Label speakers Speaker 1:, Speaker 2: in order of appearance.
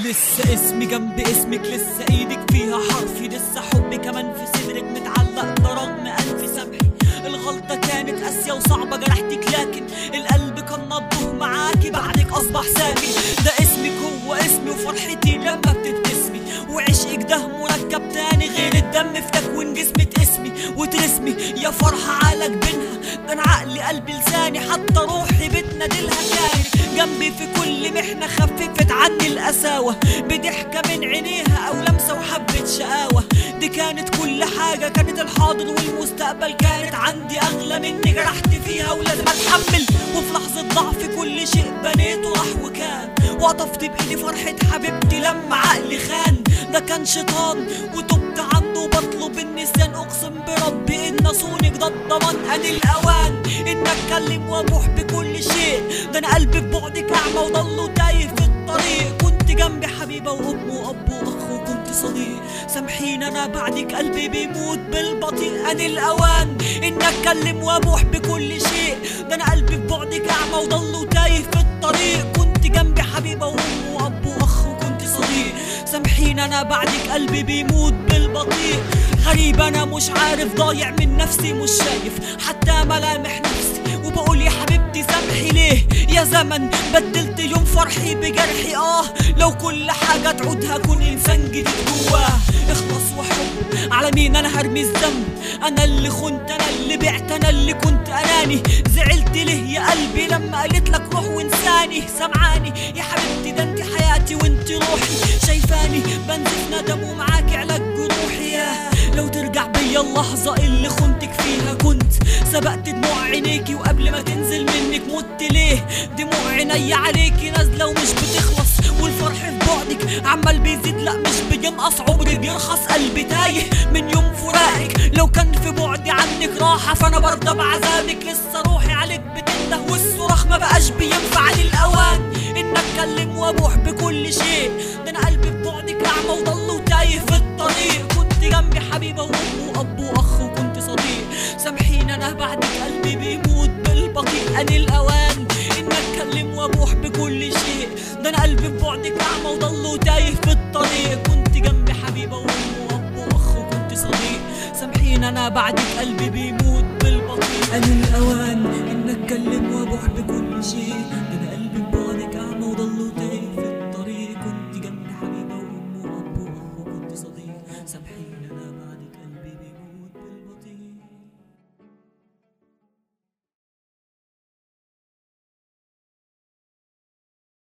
Speaker 1: لسه اسمي جنب اسمك لسه ايدك فيها حرفي لسه حبي كمان في صدرك متعلق ده رغم ألف سمحي الغلطة كانت قاسية وصعبة جرحتك لكن القلب كان نبضه معاكي بعدك أصبح ساكن ده اسمك هو اسمي وفرحتي لما بتبتسمي وعشقك ده مركب تاني غير الدم في تكوين جسمي اسمي وترسمي يا فرحة عالج بينها ده انا عقلي قلبي لساني حتى روحي بتنادلها كان جنبي في كل محنة خففت عني القساوة بضحكة من عينيها أو لمسة وحبة شقاوة دي كانت كل حاجة كانت الحاضر والمستقبل كانت عندي أغلى مني جرحت فيها ولازم أتحمل وفي لحظة ضعف كل شيء بنيته راح وكان وقطفت بإيدي فرحة حبيبتي لما عقلي خان ده كان شيطان وتبت عنه وبطلب النسيان أقسم بربي إن أصونك ده الضمان أن الأوان إن أتكلم وأبوح بكل شيء ده أنا قلبي في بعدك أعمى وضل تايه في الطريق كنت جنبي حبيبة وأم وأب وأخ وكنت صديق سامحيني أنا بعدك قلبي بيموت بالبطيء أن الأوان إن أتكلم وأبوح بكل شيء ده أنا قلبي في بعدك أعمى وضل تايه في الطريق كنت جنبي حبيبة وأم وأب وأخ وكنت صديق سامحيني أنا بعدك قلبي بيموت بالبطيء غريب أنا مش عارف ضايع من نفسي مش شايف حتى ملامح نفسي وبقول يا حبيبتي سامحي ليه يا زمن بدلت يوم فرحي بجرحي اه لو كل حاجة تعود هكون إنسان جديد جواه اخلص وحب على مين أنا هرمي الذنب أنا اللي خنت أنا اللي بعت أنا اللي كنت أناني زعلت ليه يا قلبي لما قالت لك روح وانساني سمعاني يا حبيبتي ده انت حياتي وانت روحي شايفاني بنزف ندم ومعاكي علاج جروحي يا لو ترجع بيا اللحظة اللي خنتك فيها كنت سبقت دموع عينيكي وقبل ما تنزل منك مت ليه دموع عيني عليكي نازلة ومش بتخلص والفرح في بعدك عمال بيزيد لا مش بينقص عمري بيرخص قلبي تايه من يوم فراقك لو كان في بعدي عنك راحة فانا برضى بعذابك لسه روحي عليك بتنده والصراخ ما بقاش بينفع للأوان إن أتكلم وأبوح بكل شيء ده أنا قلبي في بعدك أعمى وضل تايه في الطريق كنت جنبي حبيبة وأم وأب وأخ وكنت صديق سامحيني أنا بعدك قلبي بيموت بالبطيء أن الأوان إن أتكلم وأبوح بكل شيء ده أنا قلبي في بعدك أعمى وضل تايه في الطريق كنت جنبي حبيبة وأم وأب وأخ وكنت صديق سامحيني أنا بعدك قلبي بيموت بالبطيء أن الأوان إن أتكلم وأبوح بكل شيء